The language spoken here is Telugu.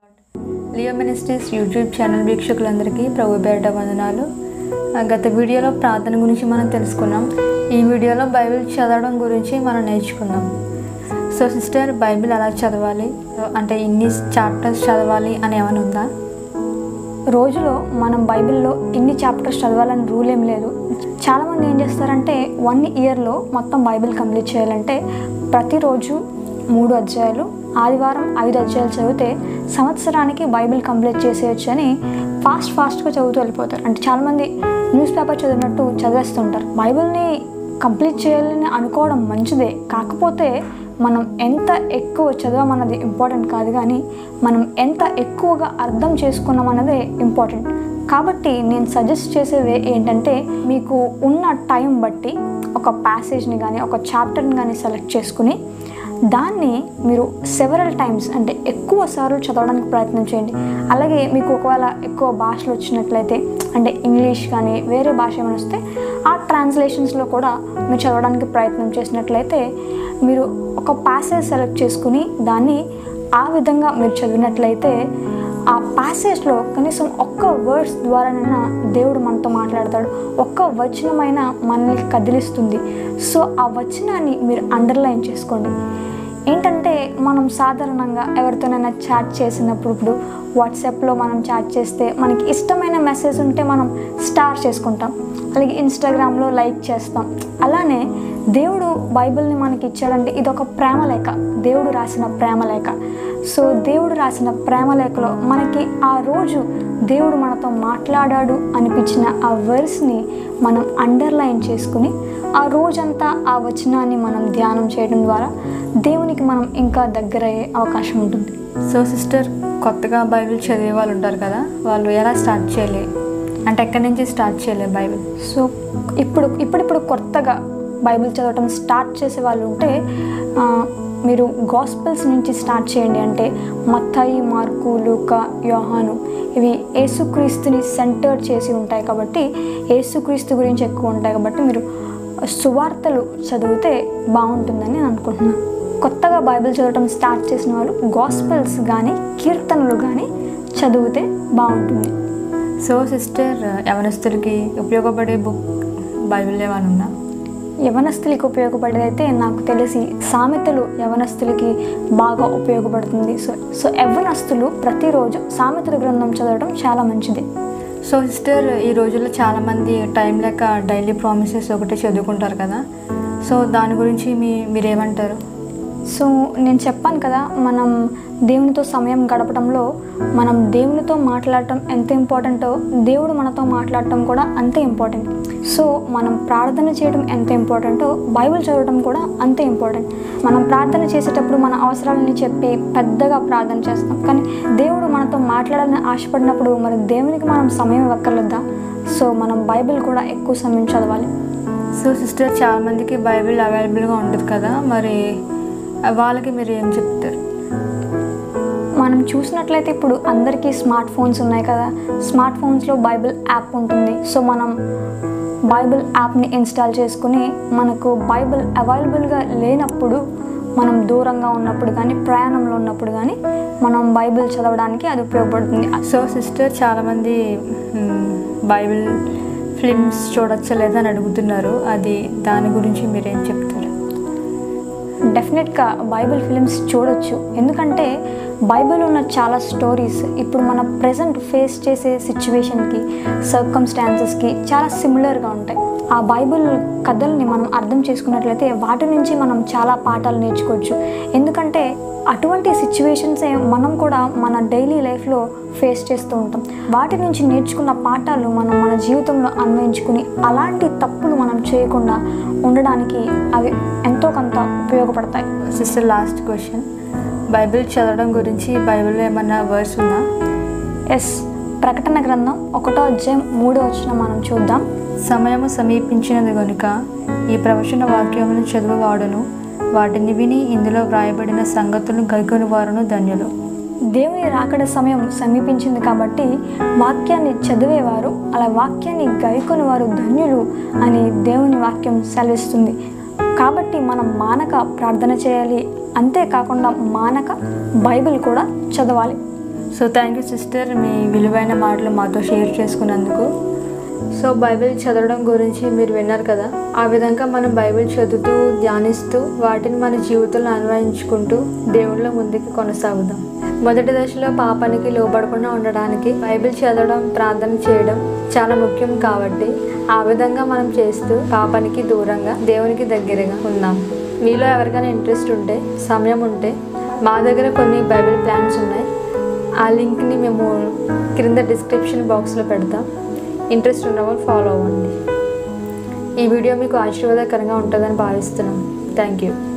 లియో మినిస్ట్రీస్ యూట్యూబ్ ఛానల్ వీక్షకులందరికీ ప్రభు పేరిట వందనాలు ఆ, గత వీడియోలో ప్రార్థన గురించి మనం తెలుసుకున్నాం ఈ వీడియోలో బైబిల్ చదవడం గురించి మనం నేర్చుకుందాం సో సిస్టర్ బైబిల్ ఎలా చదవాలి అంటే ఇన్ని చాప్టర్స్ చదవాలి అని ఏమైనా ఉందా రోజులో మనం బైబిల్లో ఇన్ని చాప్టర్స్ చదవాలని రూల్ ఏం లేదు చాలామంది ఏం చేస్తారంటే వన్ ఇయర్లో మొత్తం బైబిల్ కంప్లీట్ చేయాలంటే ప్రతిరోజు మూడు అధ్యాయాలు ఆదివారం ఐదు అధ్యాయాలు చదివితే సంవత్సరానికి బైబిల్ కంప్లీట్ చేసేయచ్చు అని ఫాస్ట్ ఫాస్ట్గా చదువుతూ వెళ్ళిపోతారు అంటే చాలామంది న్యూస్ పేపర్ చదివినట్టు చదివేస్తుంటారు బైబిల్ని కంప్లీట్ చేయాలని అనుకోవడం మంచిదే కాకపోతే మనం ఎంత ఎక్కువ చదవమన్నది ఇంపార్టెంట్ కాదు కానీ మనం ఎంత ఎక్కువగా అర్థం చేసుకున్నాం అన్నదే ఇంపార్టెంట్ కాబట్టి నేను సజెస్ట్ చేసేది ఏంటంటే మీకు ఉన్న టైం బట్టి ఒక ప్యాసేజ్ని కానీ ఒక చాప్టర్ని కానీ సెలెక్ట్ చేసుకుని దాన్ని మీరు సెవరల్ టైమ్స్ అంటే ఎక్కువ సార్లు చదవడానికి ప్రయత్నం చేయండి అలాగే మీకు ఒకవేళ ఎక్కువ భాషలు వచ్చినట్లయితే అంటే ఇంగ్లీష్ కానీ వేరే భాష ఏమైనా వస్తే ఆ ట్రాన్స్లేషన్స్లో కూడా మీరు చదవడానికి ప్రయత్నం చేసినట్లయితే మీరు ఒక ప్యాసేజ్ సెలెక్ట్ చేసుకుని దాన్ని ఆ విధంగా మీరు చదివినట్లయితే ఆ ప్యాసేజ్లో కనీసం ఒక్క వర్డ్స్ ద్వారానైనా దేవుడు మనతో మాట్లాడతాడు ఒక్క వచనమైన మనల్ని కదిలిస్తుంది సో ఆ వచనాన్ని మీరు అండర్లైన్ చేసుకోండి ఏంటంటే మనం సాధారణంగా ఎవరితోనైనా చాట్ చేసినప్పుడు ఇప్పుడు వాట్సాప్లో మనం చాట్ చేస్తే మనకి ఇష్టమైన మెసేజ్ ఉంటే మనం స్టార్ చేసుకుంటాం అలాగే ఇన్స్టాగ్రామ్లో లైక్ చేస్తాం అలానే దేవుడు బైబిల్ని మనకి ఇచ్చాడంటే ఇది ఒక ప్రేమ లేఖ దేవుడు రాసిన ప్రేమ లేఖ సో దేవుడు రాసిన ప్రేమ లేఖలో మనకి ఆ రోజు దేవుడు మనతో మాట్లాడాడు అనిపించిన ఆ వర్స్ని మనం అండర్లైన్ చేసుకుని ఆ రోజంతా ఆ వచనాన్ని మనం ధ్యానం చేయడం ద్వారా దేవునికి మనం ఇంకా దగ్గరయ్యే అవకాశం ఉంటుంది సో సిస్టర్ కొత్తగా బైబిల్ చదివే వాళ్ళు ఉంటారు కదా వాళ్ళు ఎలా స్టార్ట్ చేయాలి అంటే ఎక్కడి నుంచి స్టార్ట్ చేయాలి బైబిల్ సో ఇప్పుడు ఇప్పుడిప్పుడు కొత్తగా బైబిల్ చదవటం స్టార్ట్ చేసే వాళ్ళు ఉంటే ఆ, మీరు గాస్పెల్స్ నుంచి స్టార్ట్ చేయండి అంటే మత్తాయి మార్కు లూక యోహాను ఇవి యేసుక్రీస్తుని సెంటర్ చేసి ఉంటాయి కాబట్టి యేసుక్రీస్తు గురించి ఎక్కువ ఉంటాయి కాబట్టి మీరు సువార్తలు చదివితే బాగుంటుందని నేను అనుకుంటున్నాను కొత్తగా బైబిల్ చదవటం స్టార్ట్ చేసిన వాళ్ళు గాస్పెల్స్ కానీ కీర్తనలు కానీ చదివితే బాగుంటుంది సో సిస్టర్ యవనస్తులకి ఉపయోగపడే బుక్ బైబిల్ ఏమైనా ఉందా యవనస్తులకి ఉపయోగపడేదైతే నాకు తెలిసి సామెతలు యవనస్తులకి బాగా ఉపయోగపడుతుంది సో సో యవనస్తులు ప్రతిరోజు సామెతల గ్రంథం చదవడం చాలా మంచిది సో సిస్టర్ ఈ రోజుల్లో చాలామంది టైం లేక డైలీ ప్రామిసెస్ ఒకటే చదువుకుంటారు కదా సో దాని గురించి మీ మీరేమంటారు సో నేను చెప్పాను కదా మనం దేవునితో సమయం గడపడంలో మనం దేవునితో మాట్లాడటం ఎంత ఇంపార్టెంటో దేవుడు మనతో మాట్లాడటం కూడా అంతే ఇంపార్టెంట్ సో మనం ప్రార్థన చేయడం ఎంత ఇంపార్టెంటో బైబిల్ చదవడం కూడా అంతే ఇంపార్టెంట్ మనం ప్రార్థన చేసేటప్పుడు మన అవసరాలని చెప్పి పెద్దగా ప్రార్థన చేస్తాం కానీ దేవుడు మనతో మాట్లాడాలని ఆశపడినప్పుడు మరి దేవునికి మనం సమయం ఇవ్వక్కర్లేదా సో మనం బైబిల్ కూడా ఎక్కువ సమయం చదవాలి సో సిస్టర్ చాలామందికి బైబిల్ అవైలబుల్గా ఉండదు కదా మరి వాళ్ళకి మీరు ఏం చెప్తారు మనం చూసినట్లయితే ఇప్పుడు అందరికీ స్మార్ట్ ఫోన్స్ ఉన్నాయి కదా స్మార్ట్ ఫోన్స్లో బైబిల్ యాప్ ఉంటుంది సో మనం బైబిల్ యాప్ని ఇన్స్టాల్ చేసుకుని మనకు బైబిల్ అవైలబుల్గా లేనప్పుడు మనం దూరంగా ఉన్నప్పుడు కానీ ప్రయాణంలో ఉన్నప్పుడు కానీ మనం బైబిల్ చదవడానికి అది ఉపయోగపడుతుంది సో సిస్టర్ చాలామంది మ్, బైబిల్ ఫిల్మ్స్ చూడొచ్చా లేదా అని అడుగుతున్నారు అది దాని గురించి మీరేం చెప్తారు డెఫినెట్గా బైబిల్ ఫిలిమ్స్ చూడొచ్చు ఎందుకంటే బైబిల్ ఉన్న చాలా స్టోరీస్ ఇప్పుడు మన ప్రజెంట్ ఫేస్ చేసే సిచ్యువేషన్కి సర్కమ్స్టాన్సెస్కి చాలా సిమిలర్గా ఉంటాయి ఆ బైబిల్ కథల్ని మనం అర్థం చేసుకున్నట్లయితే వాటి నుంచి మనం చాలా పాఠాలు నేర్చుకోవచ్చు ఎందుకంటే అటువంటి సిచ్యువేషన్సే మనం కూడా మన డైలీ లైఫ్లో ఫేస్ చేస్తూ ఉంటాం వాటి నుంచి నేర్చుకున్న పాఠాలు మనం మన జీవితంలో అన్వయించుకుని అలాంటి తప్పులు మనం చేయకుండా ఉండడానికి అవి ఎంతో కొంత ఉపయోగపడతాయి సిస్టర్ లాస్ట్ క్వశ్చన్ బైబిల్ చదవడం గురించి బైబిల్లో ఏమన్నా వర్స్ ఉందా ఎస్ ప్రకటన గ్రంథం ఒకటో అధ్యాయం మూడో వచ్చిన మనం చూద్దాం సమయము సమీపించినది గనుక ఈ ప్రవచన వాక్యమును చదువువాడును వాటిని విని ఇందులో వ్రాయబడిన సంగతులను గైకొని వారును ధన్యులు దేవుని రాకడ సమయం సమీపించింది కాబట్టి వాక్యాన్ని చదివేవారు అలా వాక్యాన్ని గైకొని వారు ధన్యులు అని దేవుని వాక్యం సెలవిస్తుంది కాబట్టి మనం మానక ప్రార్థన చేయాలి అంతేకాకుండా మానక బైబిల్ కూడా చదవాలి సో థ్యాంక్ యూ సిస్టర్ మీ విలువైన మాటలు మాతో షేర్ చేసుకున్నందుకు సో బైబిల్ చదవడం గురించి మీరు విన్నారు కదా ఆ విధంగా మనం బైబిల్ చదువుతూ ధ్యానిస్తూ వాటిని మన జీవితంలో అన్వయించుకుంటూ దేవుళ్ళ ముందుకు కొనసాగుదాం మొదటి దశలో పాపానికి లోబడకుండా ఉండడానికి బైబిల్ చదవడం ప్రార్థన చేయడం చాలా ముఖ్యం కాబట్టి ఆ విధంగా మనం చేస్తూ పాపానికి దూరంగా దేవునికి దగ్గరగా ఉందాం మీలో ఎవరికైనా ఇంట్రెస్ట్ ఉంటే సమయం ఉంటే మా దగ్గర కొన్ని బైబిల్ ప్లాన్స్ ఉన్నాయి ఆ లింక్ని మేము క్రింద డిస్క్రిప్షన్ బాక్స్లో పెడతాం ఇంట్రెస్ట్ ఉన్నవాళ్ళు ఫాలో అవ్వండి ఈ వీడియో మీకు ఆశీర్వాదకరంగా ఉంటుందని భావిస్తున్నాం థ్యాంక్ యూ